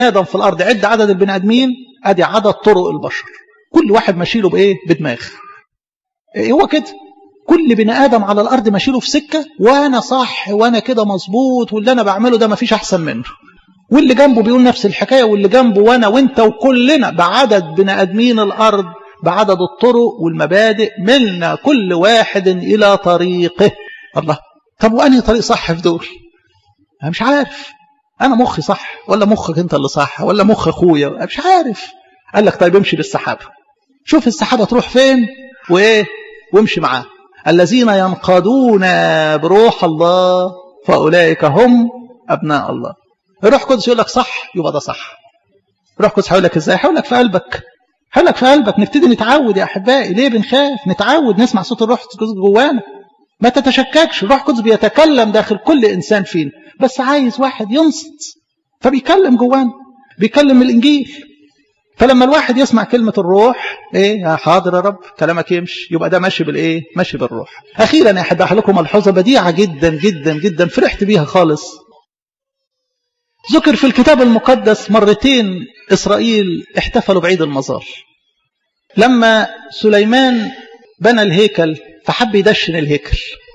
ادم في الارض عد عدد البني ادمين ادي عدد طرق البشر كل واحد ماشيله بايه بدماغ إيه هو كده كل بني ادم على الارض ماشيله في سكه وانا صح وانا كده مظبوط واللي انا بعمله ده مفيش احسن منه واللي جنبه بيقول نفس الحكايه واللي جنبه وانا وانت وكلنا بعدد بني ادمين الارض بعدد الطرق والمبادئ ملنا كل واحد الى طريقه الله طب وانهي طريق صح في دول انا مش عارف انا مخي صح ولا مخك انت اللي صح ولا مخ اخويا مش عارف قال لك طيب امشي بالسحابه شوف السحابه تروح فين وايه وامشي معاه الذين ينقادون بروح الله فاولئك هم ابناء الله الروح القدس يقول لك صح يبقى ده صح الروح القدس هيقول لك ازاي هيقول لك في قلبك هيقول لك في قلبك نبتدي نتعود يا احبائي ليه بنخاف نتعود نسمع صوت الروح القدس جوانا ما تتشككش الروح القدس بيتكلم داخل كل انسان فينا بس عايز واحد ينصت فبيكلم جوانا بيكلم الانجيل فلما الواحد يسمع كلمة الروح ايه يا حاضر يا رب كلامك يمشي يبقى ده ماشي بالايه ماشي بالروح اخيرا يا احب لكم ملحوظة بديعة جدا جدا جدا فرحت بيها خالص ذكر في الكتاب المقدس مرتين اسرائيل احتفلوا بعيد المظال لما سليمان بنى الهيكل فحب يدشن الهيكل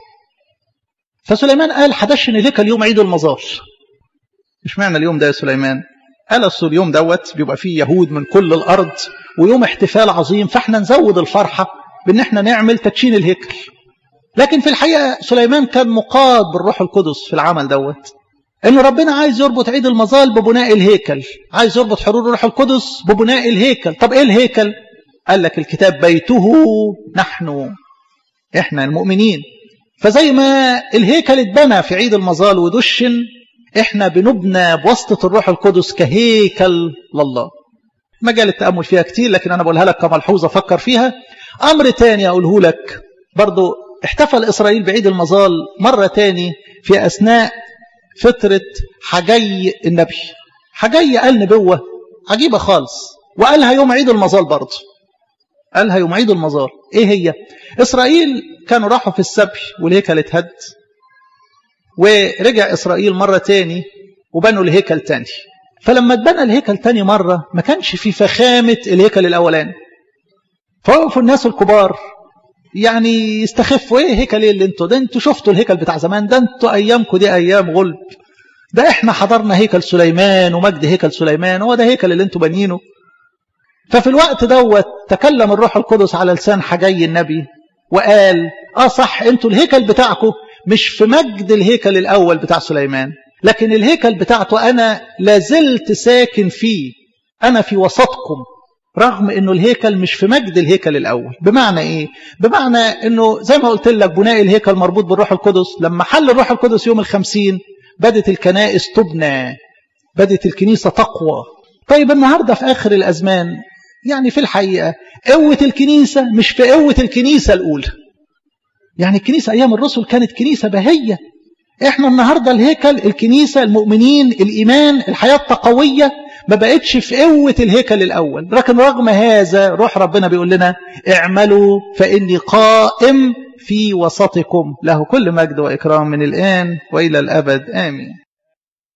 فسليمان قال هدشن الهيكل يوم عيد المظال مش معنى اليوم ده يا سليمان قال اصل اليوم دوت بيبقى فيه يهود من كل الارض ويوم احتفال عظيم فاحنا نزود الفرحه بان احنا نعمل تدشين الهيكل لكن في الحقيقه سليمان كان مقاد بالروح القدس في العمل دوت ان ربنا عايز يربط عيد المظال ببناء الهيكل عايز يربط حضور الروح القدس ببناء الهيكل طب ايه الهيكل قال لك الكتاب بيته نحن احنا المؤمنين فزي ما الهيكل اتبنى في عيد المظال ودشن احنا بنبنى بواسطة الروح القدس كهيكل لله مجال التأمل فيها كتير لكن أنا بقولها لك كملحوظة فكر فيها أمر تاني أقوله لك برضو احتفل إسرائيل بعيد المظال مرة تاني في أثناء فترة حجي النبي حجي قال نبوة عجيبة خالص وقالها يوم عيد المظال برضه قالها يوم عيد المظال ايه هي اسرائيل كانوا راحوا في السبي والهيكل اتهد ورجع إسرائيل مرة تاني وبنوا الهيكل تاني فلما اتبنى الهيكل تاني مرة ما كانش في فخامة الهيكل الأولاني فوقفوا الناس الكبار يعني يستخفوا ايه هيكل ايه اللي انتوا ده انتوا شفتوا الهيكل بتاع زمان ده انتوا ايامكم دي ايام غلب ده احنا حضرنا هيكل سليمان ومجد هيكل سليمان هو ده هيكل اللي انتوا بانيينه ففي الوقت دوت تكلم الروح القدس على لسان حجي النبي وقال اه صح انتوا الهيكل بتاعكم مش في مجد الهيكل الأول بتاع سليمان لكن الهيكل بتاعته أنا لازلت ساكن فيه أنا في وسطكم رغم أنه الهيكل مش في مجد الهيكل الأول بمعنى إيه؟ بمعنى أنه زي ما قلت لك بناء الهيكل مربوط بالروح القدس لما حل الروح القدس يوم الخمسين بدت الكنائس تبنى بدت الكنيسة تقوى طيب النهاردة في آخر الأزمان يعني في الحقيقة قوة الكنيسة مش في قوة الكنيسة الأولى يعني الكنيسة أيام الرسل كانت كنيسة بهية احنا النهاردة الهيكل الكنيسة المؤمنين الإيمان الحياة التقوية ما بقتش في قوة الهيكل الأول لكن رغم هذا روح ربنا بيقول لنا اعملوا فإني قائم في وسطكم له كل مجد وإكرام من الآن وإلى الأبد آمين